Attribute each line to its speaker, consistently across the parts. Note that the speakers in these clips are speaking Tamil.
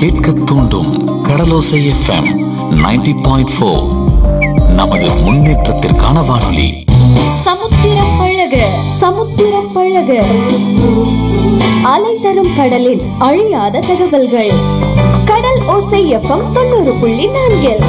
Speaker 1: கேட்க தூண்டும் கடலோசை எஃப்எம் 90.4 பாயிண்ட் ஃபோர் நமது முன்னேற்றத்திற்கான வானொலி
Speaker 2: சமுத்திரம் பழக சமுத்திரம் பழக அலை தரும் கடலின் அழியாத தகவல்கள் கடல் ஓசை எஃப்எம் தொண்ணூறு புள்ளி நான்கில்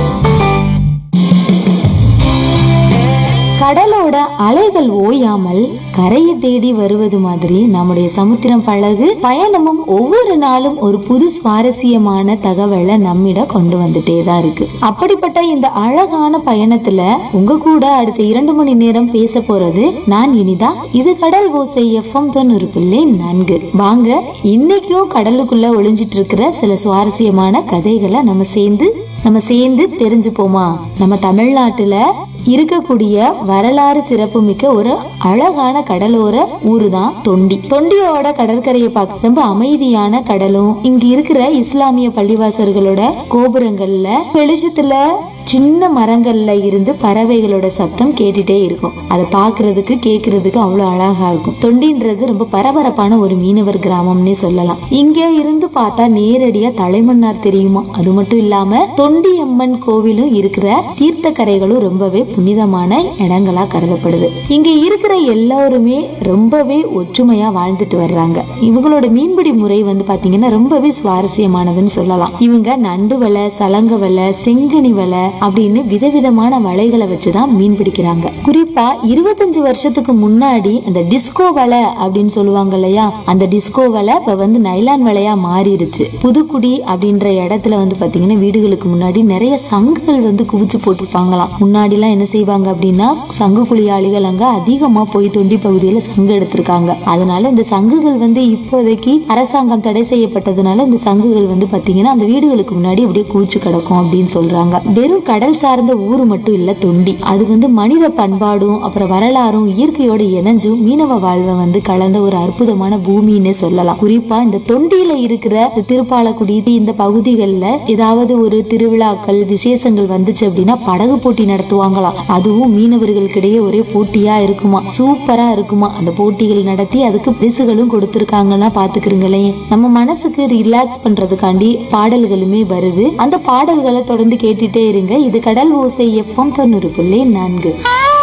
Speaker 3: கடலோட அலைகள் ஓயாமல் கரையை தேடி வருவது மாதிரி நம்முடைய சமுத்திரம் பழகு பயணமும் ஒவ்வொரு நாளும் ஒரு புது சுவாரஸ்யமான தகவலை நம்மிட கொண்டு வந்துட்டே தான் இருக்கு அப்படிப்பட்ட இந்த அழகான பயணத்துல உங்க கூட அடுத்த இரண்டு மணி நேரம் பேச போறது நான் இனிதா இது கடல் ஓசை எஃப்எம் தொண்ணூறு புள்ளி நான்கு வாங்க இன்னைக்கும் கடலுக்குள்ள ஒளிஞ்சிட்டு இருக்கிற சில சுவாரஸ்யமான கதைகளை நம்ம சேர்ந்து நம்ம சேர்ந்து தெரிஞ்சுப்போமா நம்ம தமிழ்நாட்டுல இருக்கக்கூடிய வரலாறு சிறப்புமிக்க ஒரு அழகான கடலோர ஊரு தான் தொண்டி தொண்டியோட கடற்கரையை பார்க்க ரொம்ப அமைதியான கடலும் இங்க இருக்கிற இஸ்லாமிய பள்ளிவாசர்களோட கோபுரங்கள்ல வெளிச்சத்துல சின்ன மரங்கள்ல இருந்து பறவைகளோட சத்தம் கேட்டுட்டே இருக்கும் அதை பார்க்கிறதுக்கு கேட்கறதுக்கு அவ்வளவு அழகா இருக்கும் தொண்டின்றது ரொம்ப பரபரப்பான ஒரு மீனவர் கிராமம்னே சொல்லலாம் இங்க இருந்து பார்த்தா நேரடியா தலைமன்னார் தெரியுமா அது மட்டும் இல்லாம தொண்டியம்மன் கோவிலும் இருக்கிற தீர்த்த கரைகளும் ரொம்பவே புனிதமான இடங்களா கருதப்படுது இங்க இருக்கிற எல்லாருமே ரொம்பவே ஒற்றுமையா வாழ்ந்துட்டு வர்றாங்க இவங்களோட மீன்பிடி முறை வந்து பாத்தீங்கன்னா ரொம்பவே சுவாரஸ்யமானதுன்னு சொல்லலாம் இவங்க நண்டு வலை சலங்க வலை செங்கனி வலை அப்படின்னு விதவிதமான வலைகளை வச்சுதான் மீன் பிடிக்கிறாங்க குறிப்பா இருபத்தஞ்சு வருஷத்துக்கு முன்னாடி அந்த டிஸ்கோ வலை அப்படின்னு சொல்லுவாங்க இல்லையா அந்த டிஸ்கோ வலை இப்ப வந்து நைலான் வலையா மாறிடுச்சு புதுக்குடி அப்படின்ற இடத்துல வந்து பாத்தீங்கன்னா வீடுகளுக்கு முன்னாடி நிறைய சங்குகள் வந்து குவிச்சு போட்டிருப்பாங்களாம் முன்னாடி எல்லாம் என்ன செய்வாங்க அப்படின்னா சங்கு குழியாளிகள் அங்க அதிகமா போய் தொண்டி பகுதியில சங்கு எடுத்திருக்காங்க அதனால இந்த சங்குகள் வந்து இப்போதைக்கு அரசாங்கம் தடை செய்யப்பட்டதுனால இந்த சங்குகள் வந்து பாத்தீங்கன்னா அந்த வீடுகளுக்கு முன்னாடி அப்படியே குவிச்சு கிடக்கும் அப்படின்னு சொல்றாங்க வெறும் கடல் சார்ந்த ஊர் மட்டும் இல்ல தொண்டி அது வந்து மனித பண்பாடும் அப்புறம் வரலாறும் இயற்கையோட இணைஞ்சும் மீனவ வாழ்வை வந்து கலந்த ஒரு அற்புதமான பூமின்னு சொல்லலாம் குறிப்பா இந்த தொண்டியில இருக்கிற இந்த திருப்பாலக்குடி இந்த பகுதிகளில் ஏதாவது ஒரு திருவிழாக்கள் விசேஷங்கள் வந்துச்சு அப்படின்னா படகு போட்டி நடத்துவாங்களாம் அதுவும் மீனவர்களுக்கிடையே ஒரே போட்டியா இருக்குமா சூப்பரா இருக்குமா அந்த போட்டிகள் நடத்தி அதுக்கு பரிசுகளும் கொடுத்திருக்காங்கன்னா பாத்துக்கிறீங்களேன் நம்ம மனசுக்கு ரிலாக்ஸ் பண்றதுக்காண்டி பாடல்களுமே வருது அந்த பாடல்களை தொடர்ந்து கேட்டுட்டே இருங்க இது கடல் ஓசை எஃப்எம் தொண்ணூறு புள்ளி நான்கு